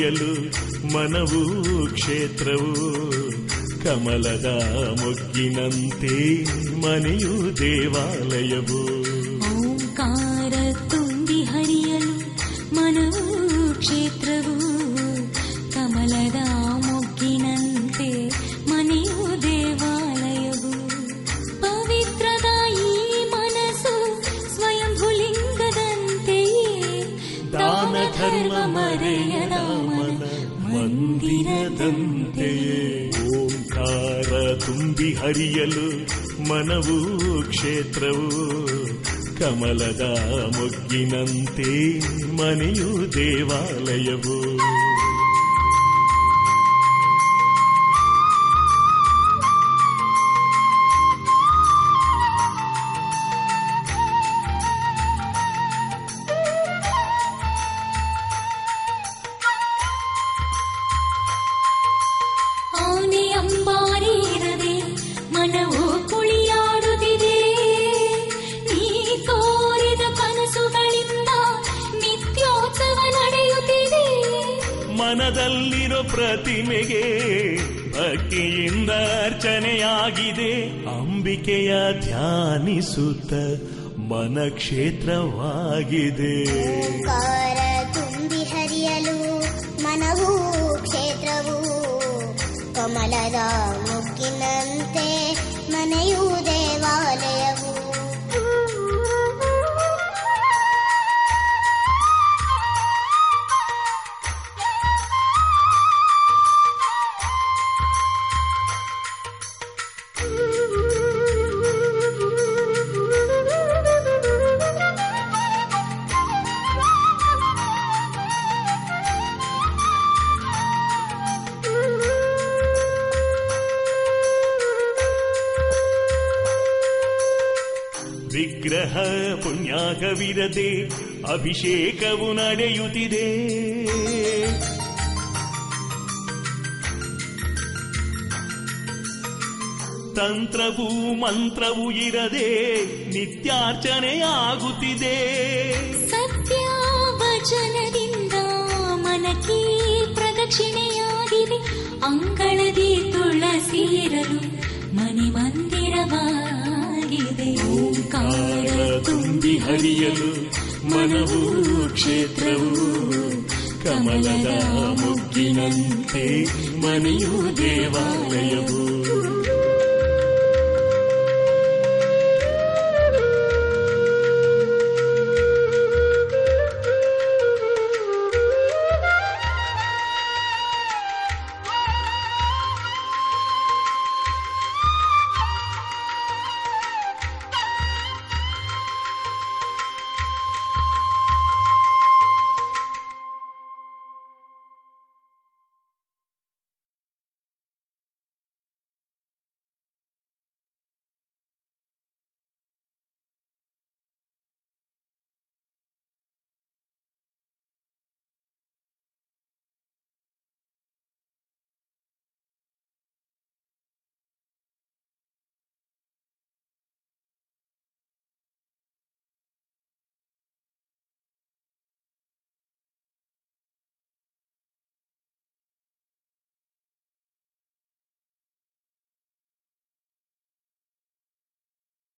ಹರಿಯಲು ಮನವು ಕ್ಷೇತ್ರವು ಕಮಲದ ಮೊಗ್ಗಿನಂತೆ ಮನೆಯು ದೇವಾಲಯವು ಓಂಕಾರ ತುಂಬಿ ಹರಿಯಲು ಮನವು ಕ್ಷೇತ್ರವು ಕಮಲದ ಮೊಗ್ಗಿನಂತೆ ಮನೆಯು ದೇವಾಲಯವು ಪವಿತ್ರದ ಈ ಮನಸ್ಸು ಸ್ವಯಂಭುಲಿಂಗದಂತೆಯೇ ದಾನ ಧರ್ಮ ಮರೆಯದ ಮನ ಮಂದಿರದಂತೆಯೇ ಓಂಕಾರ ತುಂಬಿ ಹರಿಯಲು ಮನವು ಕ್ಷೇತ್ರವು ಕಮಲದ ಮೊಗ್ಗಿನಂತೆ ಮನೆಯು ದೇವಾಲಯವು ಆನೆ ಅಂಬಾರಿ ಇರದೆ ಮನವು ಕುಳಿಯಾಡುತ್ತಿದೆ ನೀ ತೋರಿದ ಕನಸುಗಳಿಂದ ನಿತ್ಯೋತ್ಸವ ನಡೆಯುತ್ತಿದೆ ಮನದಲ್ಲಿರೋ ಪ್ರತಿಮೆಗೆ ಭಕ್ತಿಯಿಂದ ಅರ್ಚನೆಯಾಗಿದೆ ಅಂಬಿಕೆಯ ಧ್ಯಾನಿಸುತ್ತ ಮನ ಕ್ಷೇತ್ರವಾಗಿದೆ ಓಂಕಾರ ತುಂಬಿ ಹರಿಯಲು ಮನವು ಕ್ಷೇತ್ರವು ಕಮಲದ ಮುಗ್ಗಿನಂತೆ ಮನೆಯು ದೇವಾಲಯವು ವಿಗ್ರಹ ಪುಣ್ಯಾಗವಿರದೆ ಅಭಿಷೇಕವು ನಡೆಯುತ್ತಿದೆ ತಂತ್ರವೂ ಮಂತ್ರವೂ ಇರದೆ ನಿತ್ಯಾರ್ಚನೆಯಾಗುತ್ತಿದೆ ಸತ್ಯ ವಚನದಿಂದ ಮನಕ್ಕೆ ಪ್ರದಕ್ಷಿಣೆಯಾಗಿದೆ ಅಂಗಳದಿ ತುಳಸಿ ಇರಲು ಮನೆ ಮಂದಿರವಾಗಿದೆ ಓಂಕಾರ ತುಂಬಿ ಹರಿಯಲು ಮನವು ಕ್ಷೇತ್ರವು ಕಮಲದ ಮುಗ್ಗಿನಂತೆ ಮನೆಯು ದೇವಾಲಯವು